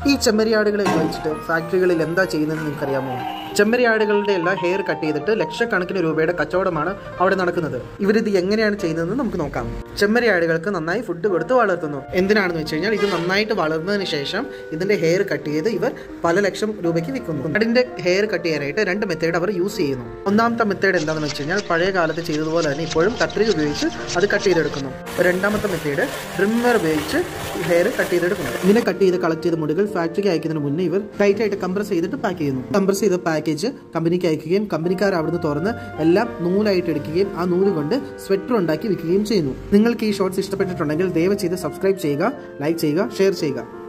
ഈ ചെമ്മരിയാടുകളെ ഉപയോഗിച്ചിട്ട് ഫാക്ടറികളിൽ എന്താ ചെയ്യുന്നതെന്ന് നിങ്ങൾക്കറിയാമോ ചെമ്മരിയാടുകളുടെ എല്ലാം ഹെയർ കട്ട് ചെയ്തിട്ട് ലക്ഷക്കണക്കിന് രൂപയുടെ കച്ചവടമാണ് അവിടെ നടക്കുന്നത് ഇവരിത് എങ്ങനെയാണ് ചെയ്യുന്നതെന്ന് നമുക്ക് നോക്കാം ചെമ്മരിയാടുകൾക്ക് നന്നായി ഫുഡ് കൊടുത്ത് വളർത്തുന്നു എന്തിനാണെന്ന് വെച്ച് കഴിഞ്ഞാൽ ഇത് നന്നായിട്ട് വളർന്നതിന് ശേഷം ഇതിന്റെ ഹെയർ കട്ട് ചെയ്ത് ഇവർ പല ലക്ഷം രൂപയ്ക്ക് വിൽക്കുന്നു ആടിന്റെ ഹെയർ കട്ട് ചെയ്യാനായിട്ട് രണ്ട് മെത്തേഡ് അവർ യൂസ് ചെയ്യുന്നു ഒന്നാമത്തെ മെത്തേഡ് എന്താണെന്ന് വെച്ച് കഴിഞ്ഞാൽ പഴയ കാലത്ത് ചെയ്തതുപോലെ തന്നെ ഇപ്പോഴും കത്രിക ഉപയോഗിച്ച് അത് കട്ട് ചെയ്തെടുക്കുന്നു രണ്ടാമത്തെ മെത്തേഡ് ട്രിമ്മർ ഉപയോഗിച്ച് ഹെയർ കട്ട് ചെയ്തെടുക്കുന്നു ഇങ്ങനെ കട്ട് ചെയ്ത് കളക്ട് ചെയ്ത മുടികൾ ഫാക്ടറിക്ക് അയക്കുന്നതിന് മുന്നേ ഇവർ ടൈറ്റ് ആയിട്ട് കംപ്രസ് ചെയ്തിട്ട് പാക്ക് ചെയ്യുന്നു കംപ്രസ് ചെയ്ത പാക്കേജ് കമ്പനിക്ക് അയക്കുകയും കമ്പനിക്കാർ അവിടുന്ന് തുറന്ന് എല്ലാം നൂലായിട്ട് എടുക്കുകയും ആ നൂല് കൊണ്ട് സ്വെറ്റർ ഉണ്ടാക്കി വിൽക്കുകയും ചെയ്യുന്നു നിങ്ങൾക്ക് ഈ ഷോർട്സ് ഇഷ്ടപ്പെട്ടിട്ടുണ്ടെങ്കിൽ ദയവ് ചെയ്ത് സബ്സ്ക്രൈബ് ചെയ്യുക ലൈക്ക് ചെയ്യുക ഷെയർ ചെയ്യുക